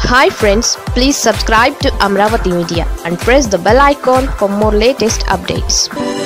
hi friends please subscribe to Amaravati media and press the bell icon for more latest updates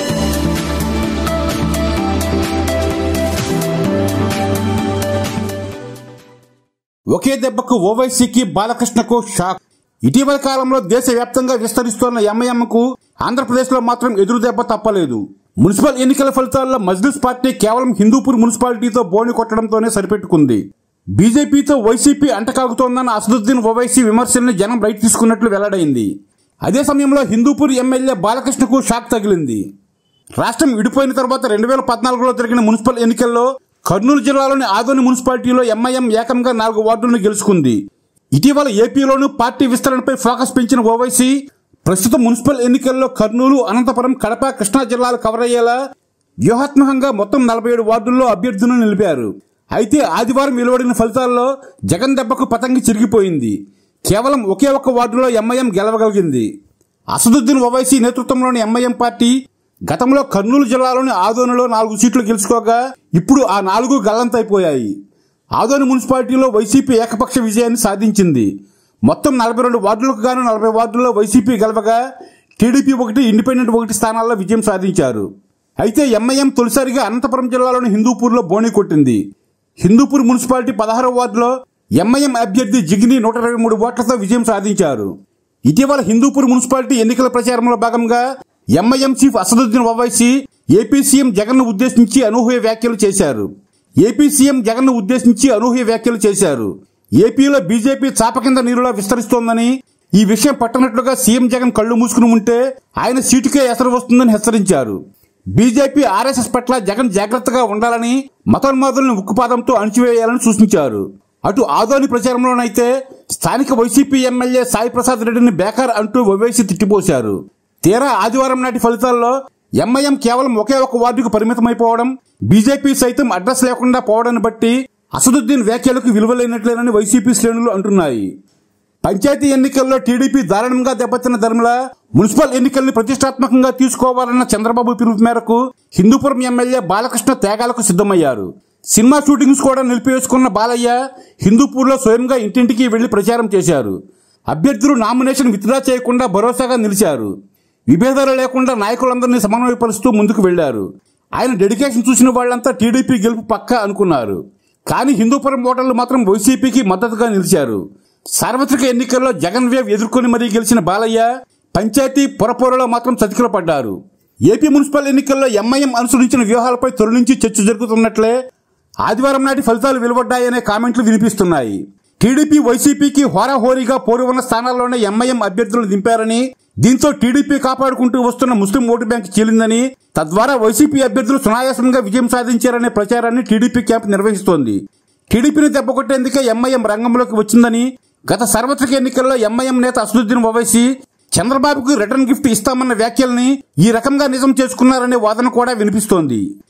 ఒకే దెబ్బకు ఓవైసీకి బాలకృష్ణకు shock ఇటీవల కాలంలో దేశవ్యాప్తంగా విస్తరిస్తున్న ఎంఐఎంకు ఆంధ్రప్రదేశ్లో మాత్రం ఎదురు దెబ్బ తప్పలేదు మున్సిపల్ ఎన్నికల ఫలితాల్లో మజ్లిస్ పార్టీ కేవలం హిందూపూర్ మున్సిపాలిటీతో బోని కొట్టడంతోనే సరిపెట్టుకుంది బీజేపీతో వైసీపీ అంటకాగుతోందన్న అసదుద్దీన్ ఓవైసీ విమర్శల్ని జనం రైట్ తీసుకున్నట్లు వెల్లడైంది అదే సమయంలో హిందూపూర్ ఎమ్మెల్యే బాలకృష్ణకు షాక్ తగిలింది రాష్ట్రం విడిపోయిన తర్వాత రెండు వేల పద్నాలుగులో జరిగిన మున్సిపల్ ఎన్నికల్లో కర్నూలు జిల్లాలోని ఆదోని మున్సిపాలిటీలో ఎంఐఎం ఏకంగా నాలుగు వార్డులను గెలుచుకుంది ఇటీవల ఏపీలోనూ పార్టీ విస్తరణపై ఫోకస్ పెంచిన ఓవైసీ ప్రస్తుతం మున్సిపల్ ఎన్నికల్లో కర్నూలు అనంతపురం కడప కృష్ణా జిల్లాలు కవర్ అయ్యేలా వ్యూహాత్మకంగా మొత్తం నలభై ఏడు వార్డుల్లో అభ్యర్థులను నిలిపారు అయితే ఆదివారం వెలువడిన ఫలితాల్లో జగన్ దెబ్బకు పతంగి చిరిగిపోయింది కేవలం ఒకే ఒక్క వార్డులో ఎంఐఎం గెలవగలిగింది అసదుద్దీన్ ఓవైసీ నేతృత్వంలోని ఎంఐఎం పార్టీ గతంలో కర్నూలు జిల్లాలోని ఆదోనిలో నాలుగు సీట్లు గెలుచుకోగా ఇప్పుడు ఆ నాలుగు గల్లంతైపోయాయి ఆదోని మున్సిపాలిటీలో వైసీపీ ఏకపక్ష విజయాన్ని సాధించింది మొత్తం నలభై రెండు వార్డులకు గాను నలభై వార్డుల్లో వైసీపీ గెలవగా టీడీపీ ఒకటి ఇండిపెండెంట్ ఒకటి స్థానాల్లో విజయం సాధించారు అయితే ఎంఐఎం తొలిసారిగా అనంతపురం జిల్లాలోని హిందూపూర్లో బోణి కొట్టింది హిందూపూర్ మున్సిపాలిటీ పదహారవ వార్డులో ఎంఐఎం అభ్యర్థి జిగ్ని నూట ఇరవై మూడు ఓట్లతో విజయం సాధించారు ఇటీవల హిందూపూర్ మున్సిపాలిటీ ఎన్నికల ప్రచారంలో భాగంగా MIM chief Asaduddin Owaisi AP CM Jagan ఉద్దేశించి అనూహ్య వ్యాఖ్యలు చేశారు ఏపీ సీఎం జగన్ ఉద్దేశించి అనూహ్య వ్యాఖ్యలు చేశారు ఏపీలో బీజేపీ చాప కింద నీరులా విస్తరిస్తోందని ఈ విషయం పట్టనట్లుగా సీఎం జగన్ కళ్లు మూసుకుని ఉంటే ఆయన సీటుకే ఎసరు వస్తుందని హెచ్చరించారు బీజేపీ ఆర్ఎస్ఎస్ పట్ల జగన్ జాగ్రత్తగా ఉండాలని మతోన్మాదులను ఉక్కుపాదంతో అణిచివేయాలని సూచించారు అటు ఆదోని ప్రచారంలోనైతే స్థానిక వైసీపీ ఎమ్మెల్యే సాయి ప్రసాద్ రెడ్డిని బేకార్ అంటూ ఓవైసీ తిట్టిపోశారు తీరా ఆదివారం నాటి ఫలితాల్లో ఎంఐఎం కేవలం ఒకే ఒక వార్డుకు పరిమితమైపోవడం బీజేపీ సైతం అడ్రస్ లేకుండా పోవడాన్ని బట్టి అసదుద్దీన్ వ్యాఖ్యలకు విలువలేనట్లేనని వైసీపీ శ్రేణులు అంటున్నాయి పంచాయతీ ఎన్నికల్లో టీడీపీ దారుణంగా దెబ్బతిన్న ధర్మల మున్సిపల్ ఎన్నికల్ని ప్రతిష్టాత్మకంగా తీసుకోవాలన్న చంద్రబాబు పిలుపు మేరకు హిందూపురం ఎమ్మెల్యే బాలకృష్ణ త్యాగాలకు సిద్ధమయ్యారు సినిమా షూటింగ్స్ కూడా నిలిపివేసుకున్న బాలయ్య హిందూపూర్లో స్వయంగా ఇంటింటికి వెళ్లి ప్రచారం చేశారు అభ్యర్థులు నామినేషన్ విత్డ్రా చేయకుండా భరోసాగా నిలిచారు విభేదాలు లేకుండా నాయకులందరినీ సమన్వయపరుస్తూ ముందుకు వెళ్లారు ఆయన డెడికేషన్ చూసిన వాళ్లంతా టీడీపీ గెలుపు పక్కా అనుకున్నారు కానీ హిందూపురం ఓటర్లు మాత్రం వైసీపీకి మద్దతుగా నిలిచారు సార్వత్రిక ఎన్నికల్లో జగన్ వేవ్ ఎదుర్కొని మరీ గెలిచిన బాలయ్య పంచాయతీ పొరపోరలో మాత్రం చతికిల పడ్డారు ఏపీ మున్సిపల్ ఎన్నికల్లో ఎంఐఎం అనుసరించిన వ్యూహాలపై తొలి నుంచి చర్చ జరుగుతున్నట్లే ఆదివారం నాటి ఫలితాలు వెలువడ్డాయనే కామెంట్లు వినిపిస్తున్నాయి టీడీపీ వైసీపీకి హోరాహోరీగా పోరు ఉన్న స్థానాల్లోనే ఎంఐఎం అభ్యర్థులను దింపారని దీంతో టీడీపీ కాపాడుకుంటూ వస్తున్న ముస్లిం ఓటు బ్యాంక్ చీలిందని తద్వారా వైసీపీ అభ్యర్థులు సునాయాసంగా విజయం సాధించారనే ప్రచారాన్ని టీడీపీ క్యాంప్ నిర్వహిస్తోంది టీడీపీని దెబ్బకొట్టేందుకే ఎంఐఎం రంగంలోకి వచ్చిందని గత సార్వత్రిక ఎన్నికల్లో ఎంఐఎం నేత అసదుద్దీన్ ఓవైసీ చంద్రబాబుకు రిటర్న్ గిఫ్ట్ ఇస్తామన్న వ్యాఖ్యల్ని ఈ రకంగా నిజం చేసుకున్నారనే వాదన కూడా వినిపిస్తోంది